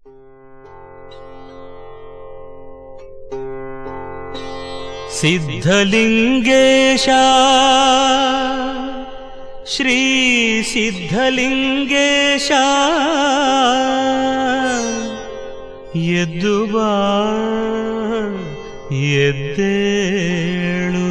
ಸಿದ್ಧಲಿಂಗೇಶ ಶ್ರೀ ಸಿದ್ಧಲಿಂಗೇಶ ಎದ್ದು ಬಾ ಎದ್ದೇಳು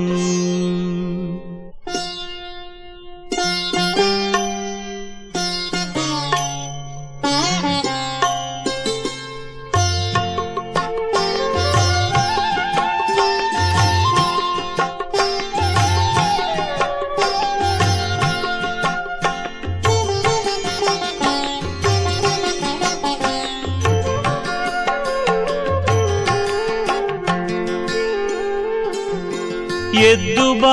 ಎದ್ದು ಬಾ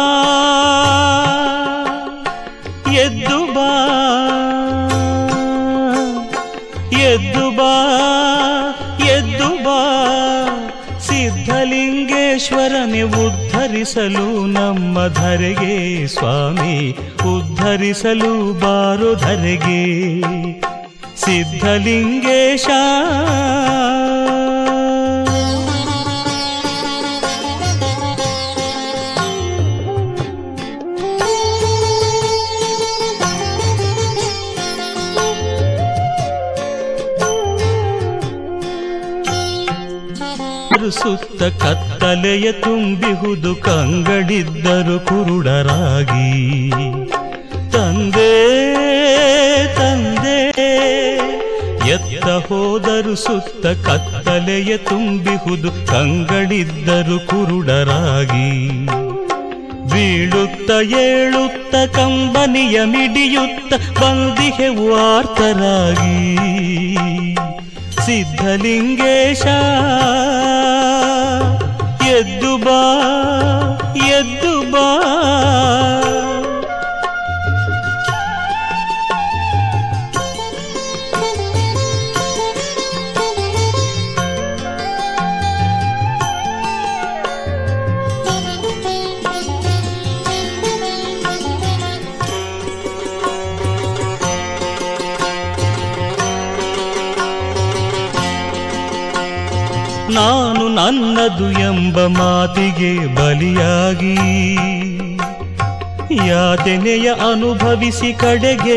ಎದ್ದು ಬಾ ಎದ್ದು ಬಾ ಎದ್ದು ಬಾ ಸಿದ್ಧಲಿಂಗೇಶ್ವರನೆ ಉದ್ಧರಿಸಲು ನಮ್ಮ ಧರೆಗೆ ಸ್ವಾಮಿ ಉದ್ಧರಿಸಲು ಬಾರೋ ಧರೆಗೆ ಸಿದ್ಧಲಿಂಗೇಶ ಸುತ್ತ ಕತ್ತಲೆಯ ತುಂಬಿಹುದು ಕಂಗಡಿದ್ದರು ಕುರುಡರಾಗಿ ತಂದೆ ತಂದೆ ಎತ್ತ ಹೋದರು ಸುತ್ತ ಕತ್ತಲೆಯ ತುಂಬಿಹುದು ಕಂಗಡಿದ್ದರು ಕುರುಡರಾಗಿ ಬೀಳುತ್ತ ಏಳುತ್ತ ಕಂಬನಿಯ ಮಿಡಿಯುತ್ತ ಬಂದಿಹೆ ವಾರ್ತರಾಗಿ ಸಿದ್ಧಲಿಂಗೇಶ ಎದ್ದು ಬಾ ಎದ್ದು ಬಾ ನಾನು ನನ್ನದು ಎಂಬ ಮಾತಿಗೆ ಬಲಿಯಾಗಿ ಯಾತನೆಯ ಅನುಭವಿಸಿ ಕಡೆಗೆ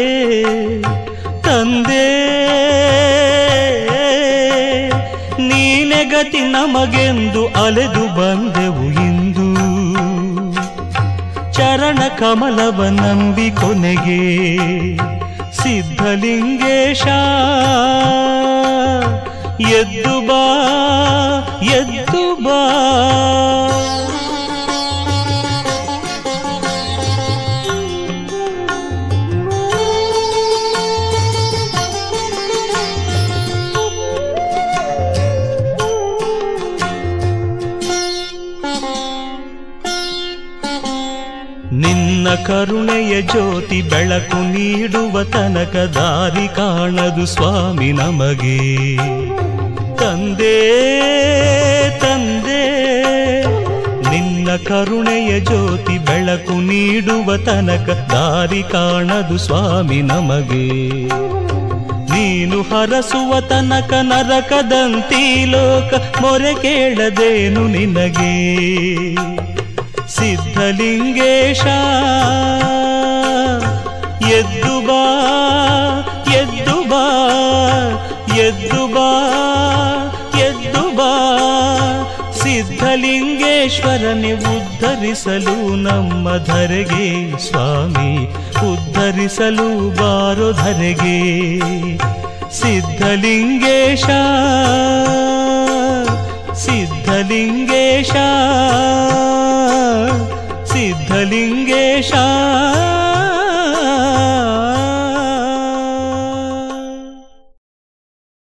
ತಂದೆ ನೀನೆ ಗತಿ ನಮಗೆಂದು ಅಲೆದು ಬಂದೆವು ಇಂದು ಚರಣ ಕಮಲವ ನಂಬಿ ಕೊನೆಗೆ ಸಿದ್ಧಲಿಂಗೇಶ ಎದ್ದು ಬಾ ಎದ್ದು ಬಾ ನಿನ್ನ ಕರುಣೆಯ ಜ್ಯೋತಿ ಬೆಳಕು ನೀಡುವ ತನಕ ದಾರಿ ಕಾಣದು ಸ್ವಾಮಿ ನಮಗೆ ತಂದೆ ತಂದೆ ನಿನ್ನ ಕರುಣೆಯ ಜ್ಯೋತಿ ಬೆಳಕು ನೀಡುವ ತನಕ ದಾರಿ ಕಾಣದು ಸ್ವಾಮಿ ನಮಗೆ ನೀನು ಹರಸುವ ತನಕ ನರಕದಂತಿ ಲೋಕ ಮೊರೆ ಕೇಳದೇನು ನಿನಗೆ ಸಿದ್ಧಲಿಂಗೇಶ ಎದ್ದು ಬಾ ಎದ್ದು ಬಾ ಎದ್ದು ಬಾ ಎದ್ದು ಬಾ ಸಿದ್ಧಲಿಂಗೇಶ್ವರನೆ ಉದ್ಧರಿಸಲು ನಮ್ಮ ಧರೆಗೆ ಸ್ವಾಮಿ ಉದ್ಧರಿಸಲು ಬಾರೋ ಧರೆಗೆ ಸಿದ್ಧಲಿಂಗೇಶ ಸಿದ್ಧಲಿಂಗೇಶ ಸಿದ್ಧಲಿಂಗೇಶ